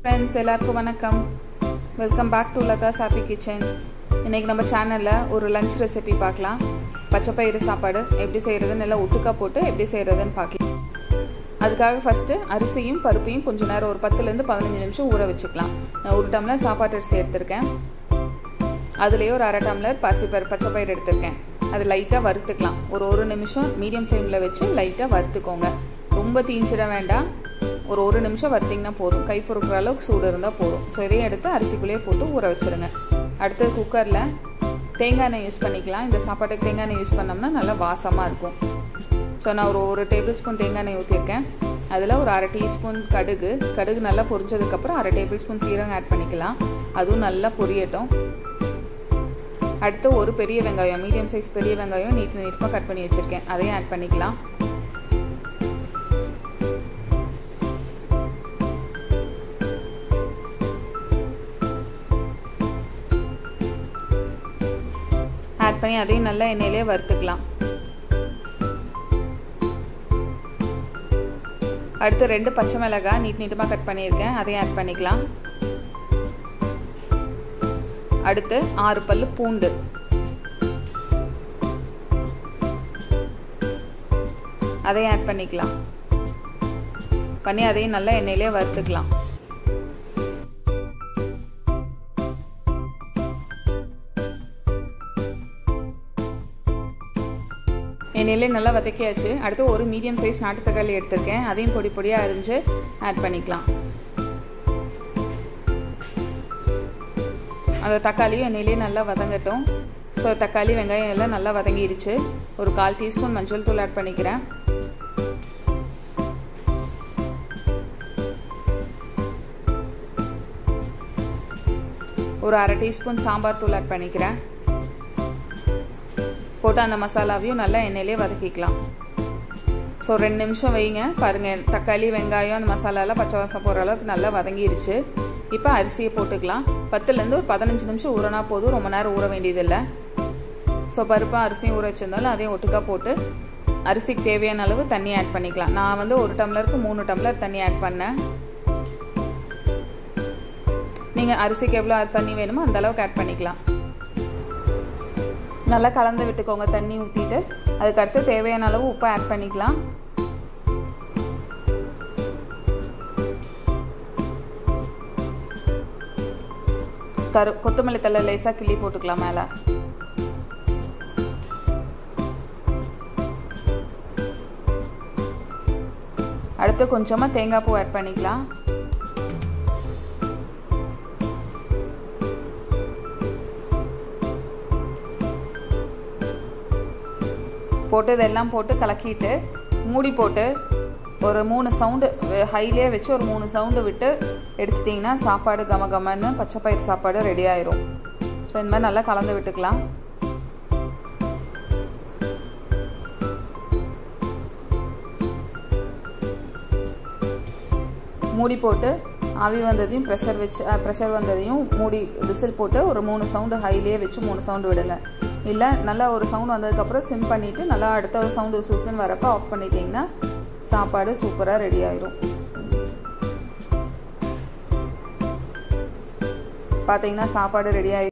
friends எல்லாருக்கும் வணக்கம் welcome back to Latha சாப்பி கிச்சன் இன்றைக்கி நம்ம சேனலில் ஒரு லஞ்ச் ரெசிபி பார்க்கலாம் பச்சைப்பயிறு சாப்பாடு எப்படி செய்கிறதுன்னு நல்லா ஒட்டுக்கா போட்டு எப்படி செய்கிறதுன்னு பார்க்கலாம் அதுக்காக ஃபஸ்ட்டு அரிசியும் பருப்பையும் கொஞ்சம் நேரம் ஒரு பத்துலேருந்து பதினஞ்சு நிமிஷம் ஊற வச்சுக்கலாம் நான் ஒரு டம்ளர் சாப்பாட்டு அரிசி எடுத்திருக்கேன் அதுலேயே ஒரு அரை டம்ளர் பசிப்பயிறு பச்சைப்பயிறு எடுத்திருக்கேன் அது லைட்டாக வறுத்துக்கலாம் ஒரு ஒரு நிமிஷம் மீடியம் ஃப்ளேமில் வச்சு லைட்டாக வறுத்துக்கோங்க ரொம்ப தீஞ்சிட வேண்டாம் ஒரு ஒரு நிமிஷம் வறுத்திங்கன்னா போதும் கை பொறுக்கிற அளவுக்கு சூடு இருந்தால் போதும் ஸோ இதையும் எடுத்து அரிசிக்குள்ளேயே போட்டு ஊற வச்சுருங்க அடுத்தது குக்கரில் தேங்காய் எண்ணெய் யூஸ் பண்ணிக்கலாம் இந்த சாப்பாட்டுக்கு தேங்காய் எண்ணெய் யூஸ் பண்ணோம்னா நல்லா வாசமாக இருக்கும் ஸோ நான் ஒரு ஒரு டேபிள் ஸ்பூன் தேங்காய் எண்ணெய் ஊற்றிருக்கேன் அதில் ஒரு அரை டீஸ்பூன் கடுகு கடுகு நல்லா பொரிஞ்சதுக்கப்புறம் அரை டேபிள் ஸ்பூன் சீரகம் ஆட் பண்ணிக்கலாம் அதுவும் நல்லா பொரியட்டும் அடுத்து ஒரு பெரிய வெங்காயம் மீடியம் சைஸ் பெரிய வெங்காயம் நீட்டு நீட்டமாக கட் பண்ணி வச்சுருக்கேன் அதையும் ஆட் பண்ணிக்கலாம் ஆட் பண்ணி அதையும் நல்லா எண்ணெயிலே வறுத்துக்கலாம் அடுத்து ரெண்டு பச்சை மிளகாய் நீட் நீட்டமாக கட் பண்ணியிருக்கேன் அதையும் ஆட் பண்ணிக்கலாம் அடுத்து ஆறு பல்லு பூண்டு அதையும் ஆட் பண்ணிக்கலாம் பண்ணி அதையும் நல்லா எண்ணெயிலே வறுத்துக்கலாம் எண்ணெயிலே நல்லா வதக்கியாச்சு அடுத்து ஒரு மீடியம் சைஸ் நாட்டு தக்காளி எடுத்திருக்கேன் அதையும் பொடி பொடியாக அரிஞ்சு ஆட் பண்ணிக்கலாம் அந்த தக்காளியும் எண்ணெயிலே நல்லா வதங்கட்டும் ஸோ தக்காளி வெங்காயம் எல்லாம் நல்லா வதங்கிடுச்சு ஒரு கால் டீஸ்பூன் மஞ்சள் தூள் ஆட் பண்ணிக்கிறேன் ஒரு அரை டீஸ்பூன் சாம்பார் தூள் ஆட் பண்ணிக்கிறேன் போட்டு அந்த மசாலாவையும் நல்லா எண்ணெயிலே வதக்கிக்கலாம் ஸோ ரெண்டு நிமிஷம் வைங்க பாருங்கள் தக்காளி வெங்காயம் அந்த மசாலாலாம் பச்சை வாசம் போகிற அளவுக்கு நல்லா வதங்கிருச்சு இப்போ அரிசியை போட்டுக்கலாம் பத்துலேருந்து ஒரு பதினஞ்சு நிமிஷம் ஊறினா போதும் ரொம்ப நேரம் ஊற வேண்டியதில்லை ஸோ பருப்பாக அரிசியும் ஊற வச்சிருந்தாலும் அதையும் ஒட்டுக்கா போட்டு அரிசிக்கு தேவையான அளவு தண்ணி ஆட் பண்ணிக்கலாம் நான் வந்து ஒரு டம்ளருக்கு மூணு டம்ளர் தண்ணி ஆட் பண்ணேன் நீங்கள் அரிசிக்கு எவ்வளோ தண்ணி வேணுமோ அந்த அளவுக்கு ஆட் பண்ணிக்கலாம் நல்லா கலந்து விட்டுக்கோங்க தண்ணி ஊற்றிட்டு அதுக்கடுத்து தேவையான அளவு உப்பை ஆட் பண்ணிக்கலாம் கரு கொத்தமல்லி தலை லேசாக கிள்ளி போட்டுக்கலாம் மேலே அடுத்து கொஞ்சமாக தேங்காய் பூ ஆட் பண்ணிக்கலாம் போட்டு இதெல்லாம் போட்டு கலக்கிட்டு மூடி போட்டு ஒரு மூணு சவுண்டு ஹைலே வச்சு ஒரு மூணு சவுண்டு விட்டு எடுத்துட்டிங்கன்னா சாப்பாடு கம கமன்னு பச்சைப்பயிர் சாப்பாடு ரெடி ஆயிரும் ஸோ இந்த மாதிரி நல்லா கலந்து விட்டுக்கலாம் மூடி போட்டு ஆவி வந்ததையும் ப்ரெஷர் வச்சு ப்ரெஷர் வந்ததையும் மூடி விசில் போட்டு ஒரு மூணு சவுண்டு ஹைலேயே வச்சு மூணு சவுண்டு விடுங்க இல்லை நல்லா ஒரு சவுண்ட் வந்ததுக்கப்புறம் சிம் பண்ணிவிட்டு நல்லா அடுத்த ஒரு சவுண்டு சூசன் வரப்போ ஆஃப் பண்ணிட்டீங்கன்னா சாப்பாடு சூப்பராக ரெடி ஆயிரும் பார்த்தீங்கன்னா சாப்பாடு ரெடி ஆயிரும்